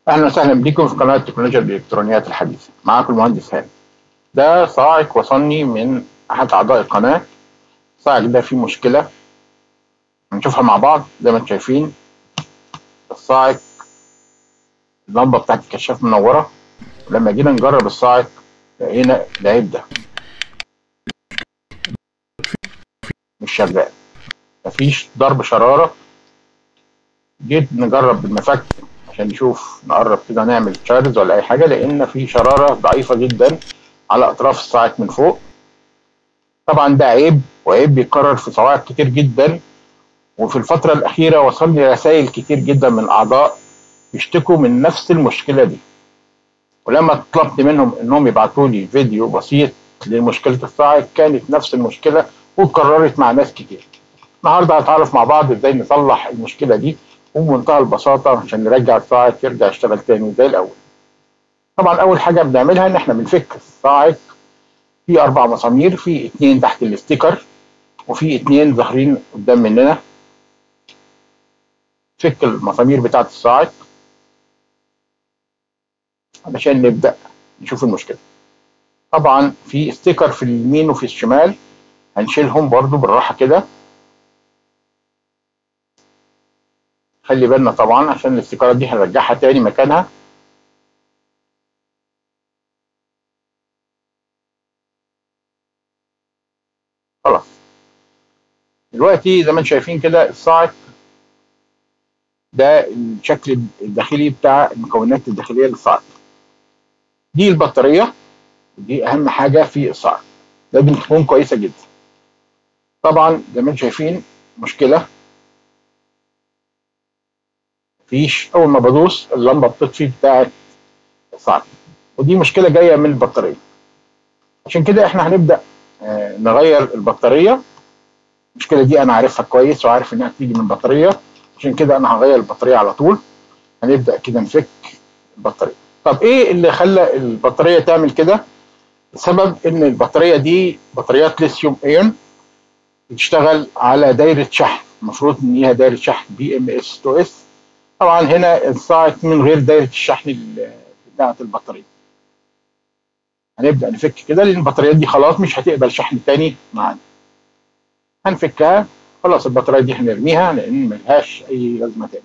اهلا وسهلا بكم في قناه تكنولوجيا الالكترونيات الحديثه معاكم المهندس هاني ده صاعق وصلني من احد اعضاء القناه الصاعق ده فيه مشكله هنشوفها مع بعض زي ما انتم شايفين الصاعق اللمبه بتاعت الكشاف منوره ولما جينا نجرب الصاعق لقينا العيب ده مش شغال مفيش ضرب شراره جيت نجرب بالمفك عشان نشوف نقرب كده نعمل تشارج ولا اي حاجه لان في شراره ضعيفه جدا على اطراف الصاعق من فوق طبعا ده عيب وعيب بيتكرر في صواعق كتير جدا وفي الفتره الاخيره وصل لي رسائل كتير جدا من اعضاء يشتكوا من نفس المشكله دي ولما طلبت منهم انهم يبعتوا لي فيديو بسيط لمشكله الصاعق كانت نفس المشكله واتكررت مع ناس كتير النهارده هنتعرف مع بعض ازاي نصلح المشكله دي وبمنتهى البساطه عشان نرجع الصاعق يرجع يشتغل تاني زي الاول. طبعا اول حاجه بنعملها ان احنا بنفك الصاعق في اربع مسامير في اتنين تحت الاستيكر وفي اتنين ظاهرين قدام مننا. فك المسامير بتاعت الصاعق علشان نبدا نشوف المشكله. طبعا في استيكر في اليمين وفي الشمال هنشيلهم برضو بالراحه كده خلي بالنا طبعا عشان الاستيكرات دي هنرجعها تاني مكانها خلاص دلوقتي زي ما انتم شايفين كده الصاعق ده الشكل الداخلي بتاع المكونات الداخليه للصاعق دي البطاريه دي اهم حاجه في الصاعق لازم تكون كويسه جدا طبعا زي ما انتم شايفين مشكله مفيش اول ما بدوس اللمبه بتطفي بتاعت الصاعق ودي مشكله جايه من البطاريه عشان كده احنا هنبدا آه نغير البطاريه المشكله دي انا عارفها كويس وعارف انها بتيجي من البطاريه عشان كده انا هغير البطاريه على طول هنبدا كده نفك البطاريه طب ايه اللي خلى البطاريه تعمل كده السبب ان البطاريه دي بطاريات ليثيوم ايون بتشتغل على دايره شحن المفروض ان ليها دايره شحن بي ام اس 2 اس طبعا هنا الصاعق من غير دايره الشحن بتاعه البطاريه هنبدا نفك كده لان البطاريات دي خلاص مش هتقبل شحن تاني معانا هنفكها خلاص البطاريه دي هنرميها لان ملهاش اي لازمه تاني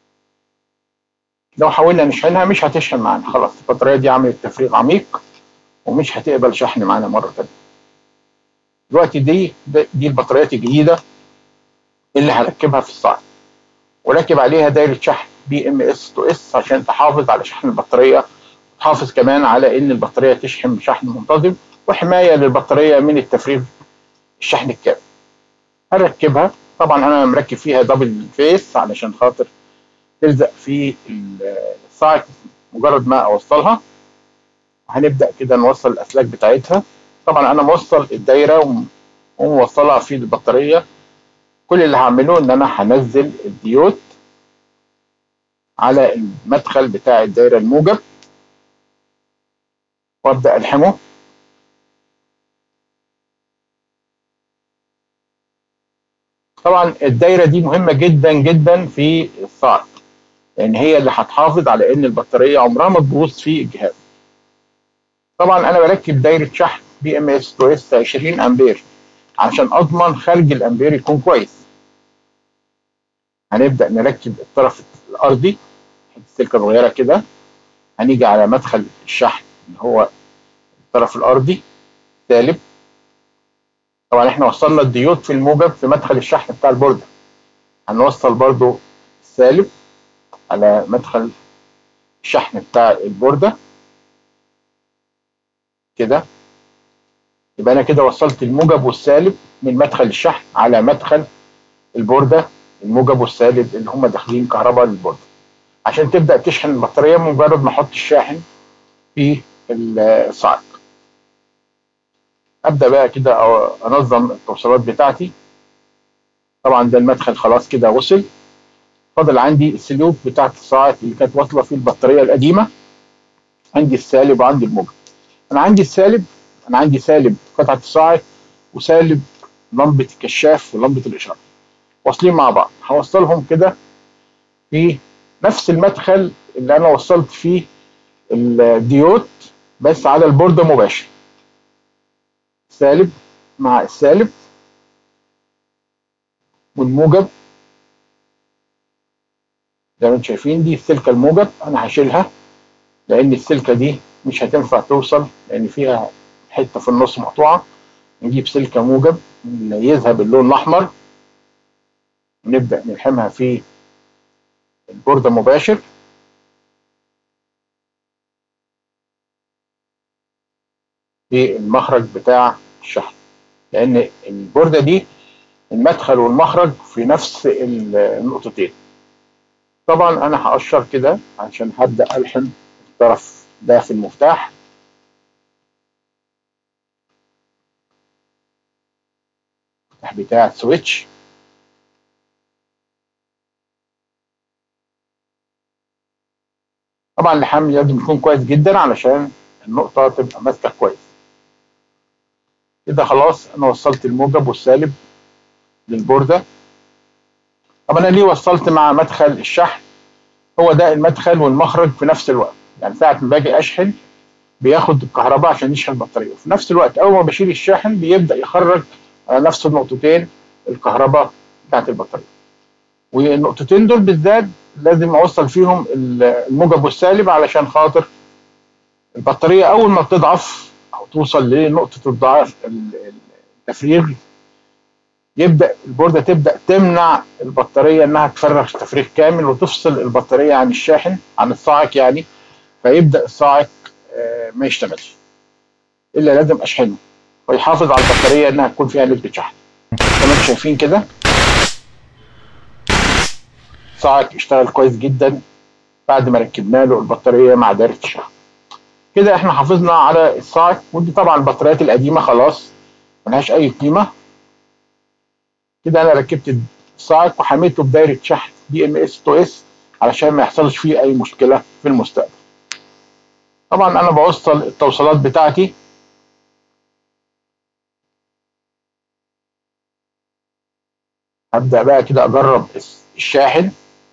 لو حاولنا نشحنها مش هتشحن معانا خلاص البطاريه دي عملت تفريغ عميق ومش هتقبل شحن معانا مره تانيه دلوقتي دي دي البطاريات الجديده اللي هركبها في الصاعق وركب عليها دايره شحن بي ام اس 2 اس عشان تحافظ على شحن البطاريه وتحافظ كمان على ان البطاريه تشحن بشحن منتظم وحمايه للبطاريه من التفريغ الشحن الكامل هنركبها طبعا انا مركب فيها دبل فيس علشان خاطر تلزق في الصاعق مجرد ما اوصلها هنبدا كده نوصل الاسلاك بتاعتها طبعا انا موصل الدايره وموصلها في البطاريه كل اللي هعمله ان انا هنزل الديود على المدخل بتاع الدايره الموجب وابدا الحمه طبعا الدايره دي مهمه جدا جدا في الصاعق لان هي اللي هتحافظ على ان البطاريه عمرها ما تبوظ في الجهاز طبعا انا بركب دايره شحن بي ام اس 2 اس 20 امبير عشان اضمن خارج الامبير يكون كويس هنبدا نركب الطرف الارضي السلكه صغيره كده هنيجي على مدخل الشحن اللي هو الطرف الارضي سالب طبعا احنا وصلنا الديود في الموجب في مدخل الشحن بتاع البورده هنوصل برضو السالب على مدخل الشحن بتاع البورده كده يبقى انا كده وصلت الموجب والسالب من مدخل الشحن على مدخل البورده الموجب والسالب اللي هم داخلين كهرباء للبورده عشان تبدا تشحن البطاريه مجرد ما احط الشاحن في الصاعق ابدا بقى كده انظم التوصيلات بتاعتي طبعا ده المدخل خلاص كده وصل فاضل عندي السلوك بتاعت الصاعق اللي كانت واصله فيه البطاريه القديمه عندي السالب وعندي الموجب انا عندي السالب انا عندي سالب قطعه الصاعق وسالب لمبه الكشاف ولمبه الاشاره واصلين مع بعض هوصلهم كده في نفس المدخل اللي انا وصلت فيه الديود بس على البوردة مباشر سالب مع السالب والموجب زي ما انتم شايفين دي السلكة الموجب انا هشيلها لان السلكة دي مش هتنفع توصل لان فيها حتة في النص مقطوعة نجيب سلكة موجب نميزها باللون الاحمر ونبدأ نلحمها في البوردة مباشر في المخرج بتاع الشحن لان البوردة دي المدخل والمخرج في نفس النقطتين طبعا انا هقشر كده عشان هبدأ الحم الطرف ده في المفتاح المفتاح بتاع السويتش طبعا اللحام لازم يكون كويس جدا علشان النقطة تبقى ماسكة كويس كده خلاص انا وصلت الموجب والسالب للبوردة طب انا ليه وصلت مع مدخل الشحن هو ده المدخل والمخرج في نفس الوقت يعني ساعة ما باجي اشحن بياخد الكهرباء عشان يشحن البطارية وفي نفس الوقت اول ما بشيل الشاحن بيبدأ يخرج على نفس النقطتين الكهرباء بتاعت البطارية والنقطتين دول بالذات لازم اوصل فيهم الموجب والسالب علشان خاطر البطارية اول ما بتضعف او توصل لنقطة الضعف التفريغ يبدا البورده تبدا تمنع البطاريه انها تفرغ تفريغ كامل وتفصل البطاريه عن الشاحن عن الصاعق يعني فيبدا الصاعق ما يشتغلش الا لازم اشحنه ويحافظ على البطاريه انها تكون فيها نسبه شحن زي ما انتم شايفين كده الصاعق اشتغل كويس جدا بعد ما ركبنا له البطاريه مع دايره الشحن كده احنا حافظنا على الصاعق ودي طبعا البطاريات القديمه خلاص ملهاش اي قيمه كده انا ركبت الصاعق وحميته بدايره شحن دي ام اس تو اس علشان ما يحصلش فيه اي مشكله في المستقبل طبعا انا بوصل التوصيلات بتاعتي هبدا بقى كده اجرب الشاحن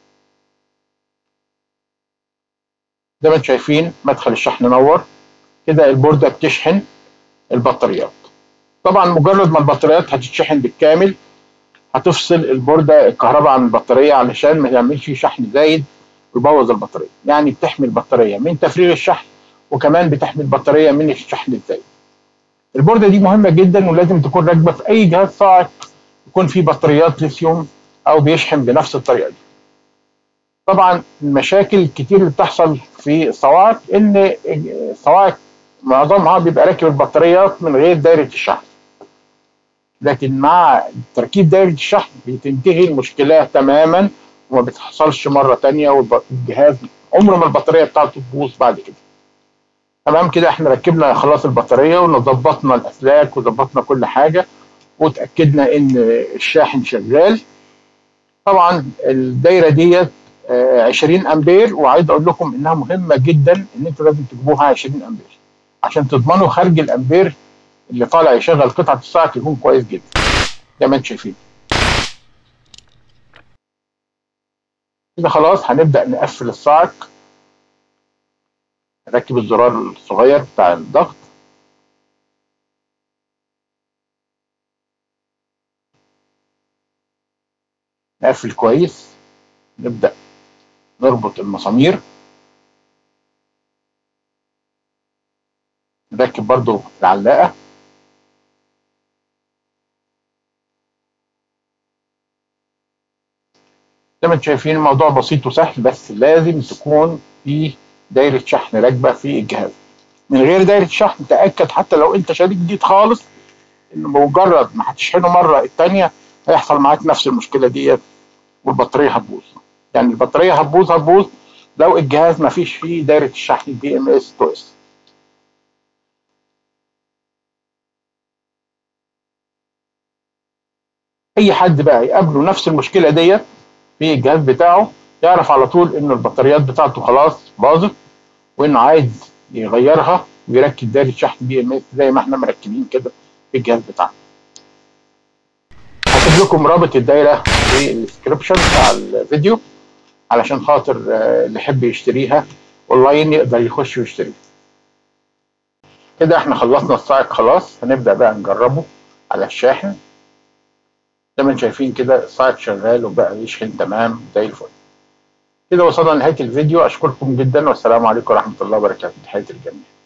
زي ما انتم شايفين مدخل الشحن نور كده البورده بتشحن البطاريات طبعا مجرد ما البطاريات هتتشحن بالكامل هتفصل البورده الكهرباء عن البطاريه علشان ما يعملش شحن زايد ويبوظ البطاريه يعني بتحمي البطاريه من تفريغ الشحن وكمان بتحمي البطاريه من الشحن الزايد البورده دي مهمه جدا ولازم تكون راكبه في اي جهاز صاعق يكون فيه بطاريات ليثيوم او بيشحن بنفس الطريقه دي طبعا المشاكل الكتير اللي بتحصل في الصواعق ان الصواعق معظمها بيبقى راكب البطاريات من غير دايره الشحن لكن مع تركيب دايره الشحن بتنتهي المشكله تماما وما بتحصلش مره ثانيه والجهاز عمر ما البطاريه بتاعته تبوظ بعد كده تمام كده احنا ركبنا خلاص البطاريه وظبطنا الاسلاك وظبطنا كل حاجه وتاكدنا ان الشاحن شغال طبعا الدايره ديت 20 امبير وعايز اقول لكم انها مهمه جدا ان انتوا لازم تجيبوها 20 امبير عشان تضمنوا خارج الامبير اللي طالع يشغل قطعه الصاعق يكون كويس جدا زي ما انتم شايفين كده خلاص هنبدا نقفل الصاعق نركب الزرار الصغير بتاع الضغط نقفل كويس نبدا نربط المسامير نركب برضو العلاقه زي ما انتم شايفين الموضوع بسيط وسهل بس لازم تكون في دايره شحن راكبه في الجهاز من غير دايره شحن تاكد حتى لو انت شريك جديد خالص ان بمجرد ما هتشحنه مره الثانيه هيحصل معاك نفس المشكله ديت والبطاريه هتبوظ يعني البطاريه هتبوظ هتبوظ لو الجهاز ما فيش فيه دايره الشحن دي ام اس تو اس اي حد بقى يقابله نفس المشكله ديت في الجهاز بتاعه يعرف على طول ان البطاريات بتاعته خلاص باظت وانه عايز يغيرها ويركب دايره شحن بي ام اس زي ما احنا مركبين كده في الجهاز بتاعنا هسيب لكم رابط الدايره في الديسكربشن بتاع الفيديو علشان خاطر آه، اللي يحب يشتريها اونلاين يقدر يخش ويشتريها كده احنا خلصنا الصاعق خلاص هنبدا بقى نجربه على الشاحن زي ما انتم شايفين كده الصاعق شغال وبقى يشحن تمام زي الفل كده وصلنا لنهايه الفيديو اشكركم جدا والسلام عليكم ورحمه الله وبركاته تحياتي الجميع